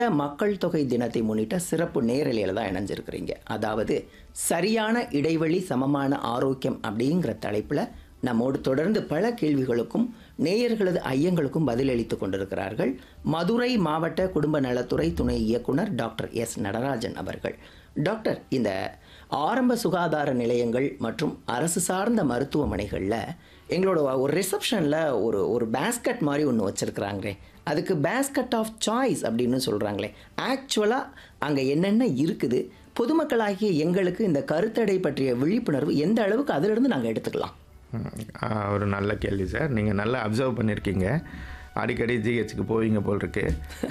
மக்கள் தொகை தினத்தை முன்னிட்ட சிறப்பு நேரலையில் தான் இணைஞ்சிருக்கிறீங்க அதாவது சரியான இடைவெளி சமமான ஆரோக்கியம் அப்படிங்கிற தலைப்பில் நம்மோடு தொடர்ந்து பல கேள்விகளுக்கும் நேயர்களது ஐயங்களுக்கும் பதிலளித்து கொண்டிருக்கிறார்கள் மதுரை மாவட்ட குடும்ப நலத்துறை துணை இயக்குனர் டாக்டர் எஸ் நடராஜன் அவர்கள் டாக்டர் இந்த ஆரம்ப சுகாதார நிலையங்கள் மற்றும் அரசு சார்ந்த மருத்துவமனைகளில் எங்களோட ஒரு ரிசப்ஷனில் ஒரு ஒரு பேஸ்கட் மாதிரி ஒன்று வச்சுருக்குறாங்களே அதுக்கு பேஸ்கட் ஆஃப் சாய்ஸ் அப்படின்னு சொல்கிறாங்களே ஆக்சுவலாக அங்கே என்னென்ன இருக்குது பொதுமக்களாகிய எங்களுக்கு இந்த கருத்தடை பற்றிய விழிப்புணர்வு எந்த அளவுக்கு அதிலிருந்து நாங்கள் எடுத்துக்கலாம் ம், ஆ, ஒரு நல்ல கேள்வி சார் நீங்கள் நல்லா அப்சர்வ் பண்ணியிருக்கீங்க அடிக்கடி ஜிஹெச்சுக்கு போவீங்க போல் இருக்கு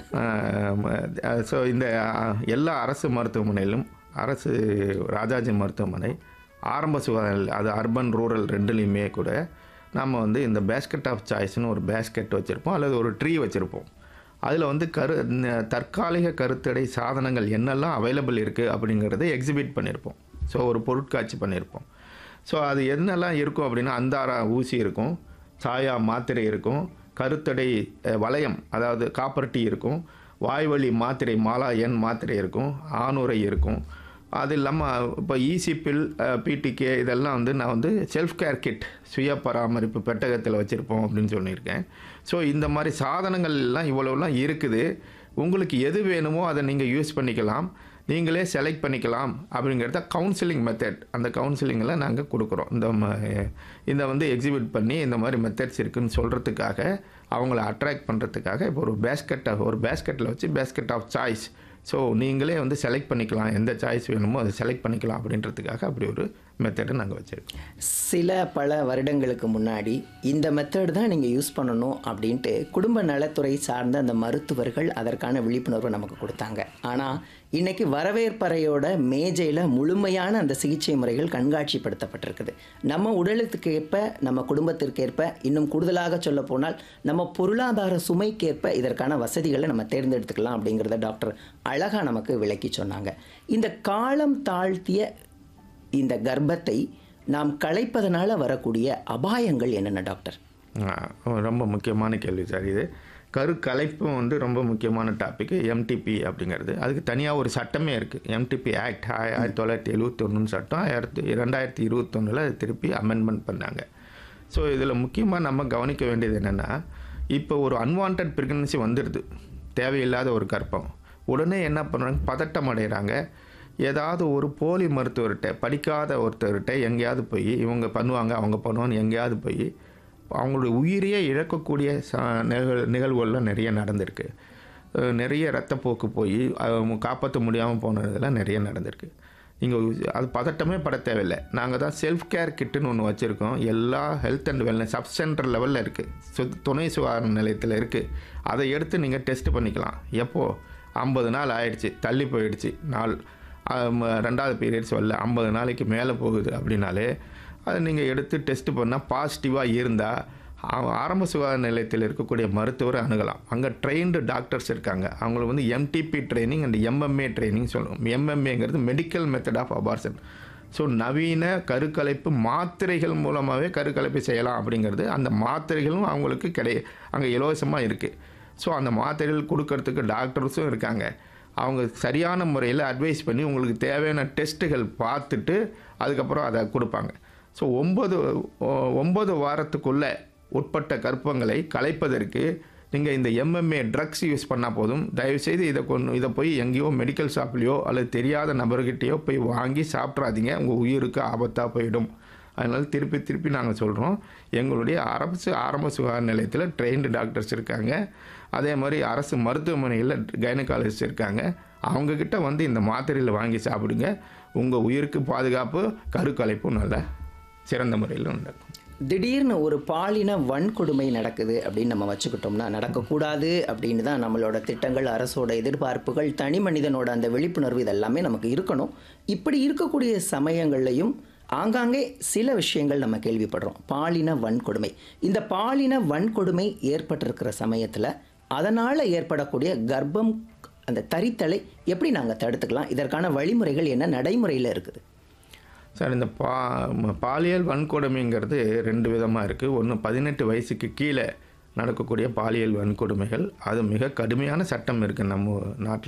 ஸோ இந்த ஆ, எல்லா அரசு மருத்துவமனையிலும் அரசு ராஜாஜி மருத்துவமனை ஆரம்ப சுகாதார நிலையம், அது அர்பன் ரூரல் ரெண்டுலேயுமே கூட நம்ம வந்து இந்த பேஸ்கெட் ஆஃப் சாய்ஸ்னு ஒரு பேஸ்கெட் வச்சுருப்போம் அல்லது ஒரு ட்ரீ வச்சுருப்போம் அதில் வந்து கரு ந- தற்காலிக கருத்தடை சாதனங்கள் என்னெல்லாம் அவைலபிள் இருக்குது அப்படிங்கிறத எக்ஸிபிட் பண்ணியிருப்போம் ஸோ ஒரு பொருட்காட்சி பண்ணியிருப்போம் ஸோ அது என்னெல்லாம் இருக்கும் அப்படின்னா அந்தாரா ஊசி இருக்கும் சாயா மாத்திரை இருக்கும் கருத்தடை அஹ், வளையம் அதாவது காப்பர் டீ இருக்கும் வாய்வழி மாத்திரை மாலா எண் மாத்திரை இருக்கும் ஆணுரை இருக்கும் அது இல்லாமல் இப்போ ஈசி பில் பிடிகே இதெல்லாம் வந்து நான் வந்து செல்ஃப் கேர் கிட் சுய பராமரிப்பு பெட்டகத்தில் வச்சுருப்போம் அப்படின்னு சொல்லியிருக்கேன் ஸோ இந்த மாதிரி சாதனங்கள் எல்லாம் இவ்வளோலாம் இருக்குது உங்களுக்கு எது வேணுமோ அதை நீங்கள் யூஸ் பண்ணிக்கலாம் நீங்களே செலக்ட் பண்ணிக்கலாம் அப்படிங்கிறத கவுன்சிலிங் மெத்தட் அந்த கவுன்சிலிங்கில் நாங்கள் கொடுக்குறோம் இந்த ம- இந்த வந்து எக்ஸிபிட் பண்ணி இந்த மாதிரி மெத்தட்ஸ் இருக்குன்னு சொல்கிறதுக்காக அவங்கள அட்ராக்ட் பண்ணுறதுக்காக இப்போ ஒரு பேஸ்கெட்டை ஒரு பேஸ்கெட்டில் வச்சு பேஸ்கெட் ஆஃப் சாய்ஸ் ஸோ நீங்களே வந்து செலக்ட் பண்ணிக்கலாம் எந்த சாய்ஸ் வேணுமோ அதை செலக்ட் பண்ணிக்கலாம் அப்படின்றதுக்காக அப்படி ஒரு மெத்தடை நாங்கள் வச்சுருக்கோம் சில பல வருடங்களுக்கு முன்னாடி இந்த மெத்தட் தான் நீங்கள் யூஸ் பண்ணணும் அப்படின்ட்டு குடும்ப நலத்துறை சார்ந்த அந்த மருத்துவர்கள் அதற்கான விழிப்புணர்வை நமக்கு கொடுத்தாங்க ஆனால் இன்னைக்கு வரவேற்பறையோட மேஜையில் முழுமையான அந்த சிகிச்சை முறைகள் கண்காட்சிப்படுத்தப்பட்டிருக்குது நம்ம உடலுக்கு ஏற்ப நம்ம குடும்பத்திற்கேற்ப இன்னும் கூடுதலாக சொல்ல போனால் நம்ம பொருளாதார சுமைக்கேற்ப இதற்கான வசதிகளை நம்ம தேர்ந்தெடுத்துக்கலாம் அப்படிங்கிறத டாக்டர் அழகாக நமக்கு விளக்கி சொன்னாங்க இந்த காலம் தாழ்த்திய இந்த கர்ப்பத்தை நாம் களைப்பதனால வரக்கூடிய அபாயங்கள் என்னென்ன டாக்டர் ஆ, ரொம்ப முக்கியமான கேள்வி சார் இது கரு கலைப்பும் வந்து ரொம்ப முக்கியமான டாபிக் எம்டிபி அப்படிங்கிறது அதுக்கு தனியாக ஒரு சட்டமே இருக்குது எம்டிபி ஆக்ட் ஆயிரத்தி தொள்ளாயிரத்தி எழுவத்தொன்னு சட்டம் ஆயிரத்தி ரெண்டாயிரத்தி இருபத்தொன்னில் அது திருப்பி அமெண்ட்மெண்ட் பண்ணாங்க ஸோ இதில் முக்கியமாக நம்ம கவனிக்க வேண்டியது என்னென்னா இப்போ ஒரு அன்வான்ட் ப்ரெக்னன்சி வந்துடுது தேவையில்லாத ஒரு கர்ப்பம் உடனே என்ன பண்ணுறாங்க பதட்டம் அடைகிறாங்க ஏதாவது ஒரு போலி மருத்துவர்கிட்ட படிக்காத ஒருத்தர்கிட்ட எங்கேயாவது போய் இவங்க பண்ணுவாங்க அவங்க பண்ணுவான்னு எங்கேயாவது போய் அவங்களுடைய உயிரையே இழக்கக்கூடிய ச நிகழ் நிகழ்வுகள்லாம் நிறைய நடந்திருக்கு அஹ் நிறைய ரத்தப்போக்கு போய் அவங்க காப்பாற்ற முடியாமல் போனதெல்லாம் நிறைய நடந்திருக்கு நீங்கள் அது பதட்டமே பட தேவையில்லை நாங்கள் தான் செல்ஃப் கேர் கிட்டுன்னு ஒன்று வச்சுருக்கோம் எல்லா health and wellness sub centre லெவலில் இருக்குது சு துணை சுகாதார நிலையத்தில் இருக்குது அதை எடுத்து நீங்கள் டெஸ்ட் பண்ணிக்கலாம் எப்போது ஐம்பது நாள் ஆயிடுச்சு தள்ளி போயிடுச்சு நாள் ஆம், ரெண்டாவது பீரியட்ஸ் வரல ஐம்பது நாளைக்கு மேலே போகுது அப்படின்னாலே அதை நீங்கள் எடுத்து டெஸ்ட் பண்ணால் பாசிட்டிவாக இருந்தால் ஆரம்ப சுகாதார நிலையத்தில் இருக்கக்கூடிய மருத்துவரை அணுகலாம் அங்கே ட்ரெயின்டு டாக்டர்ஸ் இருக்காங்க அவங்களுக்கு வந்து MTP training and MMA training சொல்லுவோம் எம்எம்ஏங்கிறது medical method of abortion so நவீன கருக்கலைப்பு மாத்திரைகள் மூலமாகவே கருக்கலைப்பு செய்யலாம் அப்படிங்கிறது அந்த மாத்திரைகளும் அவங்களுக்கு கிடை அங்கே இலவசமாக இருக்குது ஸோ அந்த மாத்திரைகள் கொடுக்கறதுக்கு டாக்டர்ஸும் இருக்காங்க அவங்க சரியான முறையில் அட்வைஸ் பண்ணி உங்களுக்கு தேவையான டெஸ்ட்டுகள் பார்த்துட்டு அதுக்கப்புறம் அதை கொடுப்பாங்க ஸோ ஒம்பது ஒம்பது வாரத்துக்குள்ளே உட்பட்ட கற்பங்களை கலைப்பதற்கு நீங்கள் இந்த எம்எம்ஏ ட்ரக்ஸ் யூஸ் பண்ணால் போதும் தயவுசெய்து இதை கொண்டு இதை போய் எங்கேயோ மெடிக்கல் ஷாப்லேயோ அல்லது தெரியாத நபர்கிட்டயோ போய் வாங்கி சாப்பிட்றாதீங்க உங்கள் உயிருக்கு ஆபத்தாக போயிடும் அதனால் திருப்பி திருப்பி நாங்கள் சொல்கிறோம் எங்களுடைய அரசு ஆரம்ப சுகாதார நிலையத்தில் ட்ரெயின்டு டாக்டர்ஸ் இருக்காங்க அதே மாதிரி அரசு மருத்துவமனையில் கைனகாலஜிஸ்ட் இருக்காங்க அவங்கக்கிட்ட வந்து இந்த மாத்திரையில் வாங்கி சாப்பிடுங்க உங்கள் உயிருக்கு பாதுகாப்பு கருக்கலைப்பும் நல்ல சிறந்த முறையில் நடக்கும் திடீர்னு ஒரு பாலின வன்கொடுமை நடக்குது அப்படின்னு நம்ம வச்சுக்கிட்டோம்னா நடக்கக்கூடாது அப்படின்னு தான் நம்மளோட திட்டங்கள் அரசோட எதிர்பார்ப்புகள் தனி மனிதனோட அந்த விழிப்புணர்வு இதெல்லாமே நமக்கு இருக்கணும் இப்படி இருக்கக்கூடிய சமயங்கள்லையும் ஆங்காங்கே சில விஷயங்கள் நம்ம கேள்விப்படுறோம் பாலின வன்கொடுமை இந்த பாலின வன்கொடுமை ஏற்பட்டிருக்கிற சமயத்தில் அதனால் ஏற்படக்கூடிய கர்ப்பம் அந்த தரித்தலை எப்படி நாங்கள் தடுத்துக்கலாம் இதற்கான வழிமுறைகள் என்ன நடைமுறையில் இருக்குது சார் இந்த பா ம- பாலியல் வன்கொடுமைங்கிறது ரெண்டு விதமாக இருக்குது ஒன்று பதினெட்டு வயசுக்கு கீழே நடக்கக்கூடிய பாலியல் வன்கொடுமைகள் அது மிக கடுமையான சட்டம் இருக்குது நம்ம நாட்டில்